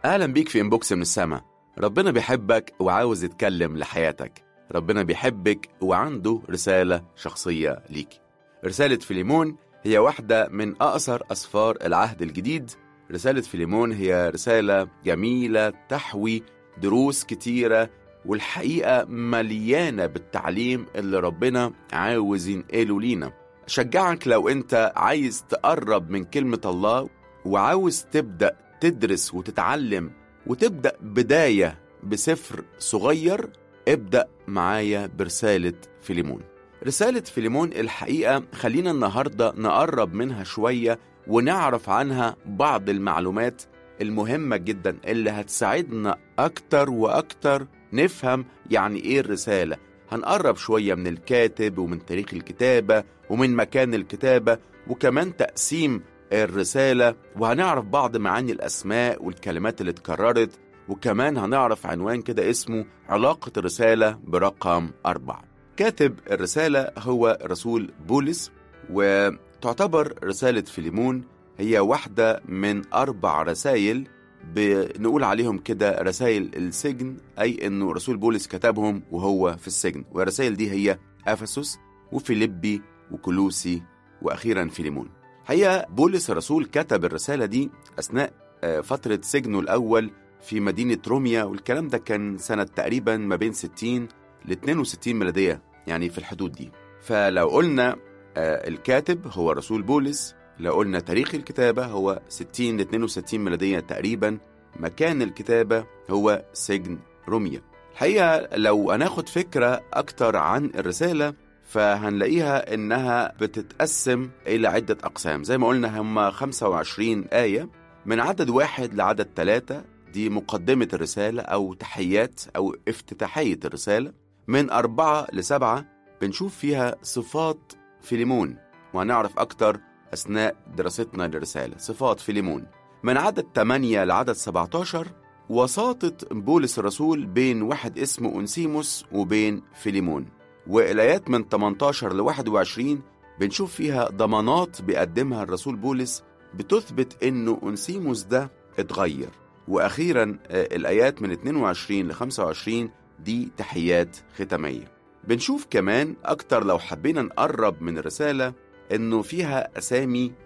أهلا بيك في إنبوكس من السما ربنا بيحبك وعاوز يتكلم لحياتك ربنا بيحبك وعنده رسالة شخصية ليك رسالة فيليمون هي واحدة من أقصر أسفار العهد الجديد رسالة فيليمون هي رسالة جميلة تحوي دروس كتيرة والحقيقة مليانة بالتعليم اللي ربنا عاوز ينقله لينا شجعك لو انت عايز تقرب من كلمة الله وعاوز تبدأ تدرس وتتعلم وتبدأ بداية بسفر صغير ابدأ معايا برسالة فيليمون رسالة فيليمون الحقيقة خلينا النهاردة نقرب منها شوية ونعرف عنها بعض المعلومات المهمة جدا اللي هتساعدنا أكتر وأكتر نفهم يعني إيه الرسالة هنقرب شوية من الكاتب ومن تاريخ الكتابة ومن مكان الكتابة وكمان تقسيم الرسالة وهنعرف بعض معاني الأسماء والكلمات اللي اتكررت وكمان هنعرف عنوان كده اسمه علاقة الرسالة برقم أربعة كاتب الرسالة هو رسول بولس وتعتبر رسالة فيليمون هي واحدة من أربع رسائل بنقول عليهم كده رسائل السجن أي أنه رسول بولس كتبهم وهو في السجن والرسائل دي هي أفسس وفيليبي وكلوسي وأخيرا فيليمون حقيقة بولس الرسول كتب الرسالة دي أثناء فترة سجنه الأول في مدينة روميا والكلام ده كان سنة تقريبا ما بين 60 ل 62 ميلادية يعني في الحدود دي فلو قلنا الكاتب هو رسول بولس لو قلنا تاريخ الكتابة هو 60 ل 62 ميلادية تقريبا مكان الكتابة هو سجن روميا الحقيقة لو هناخد فكرة أكتر عن الرسالة فهنلاقيها إنها بتتقسم إلى عدة أقسام زي ما قلنا هم 25 آية من عدد واحد لعدد ثلاثة دي مقدمة الرسالة أو تحيات أو افتتاحية الرسالة من أربعة لسبعة بنشوف فيها صفات فيليمون وهنعرف أكتر أثناء دراستنا للرسالة صفات فيليمون من عدد 8 لعدد 17 وساطة بولس الرسول بين واحد اسمه أنسيموس وبين فيليمون والآيات من 18 ل 21 بنشوف فيها ضمانات بيقدمها الرسول بولس بتثبت إنه أنسيموس ده اتغير وأخيرا الآيات من 22 ل 25 دي تحيات ختامية بنشوف كمان أكتر لو حبينا نقرب من الرسالة إنه فيها أسامي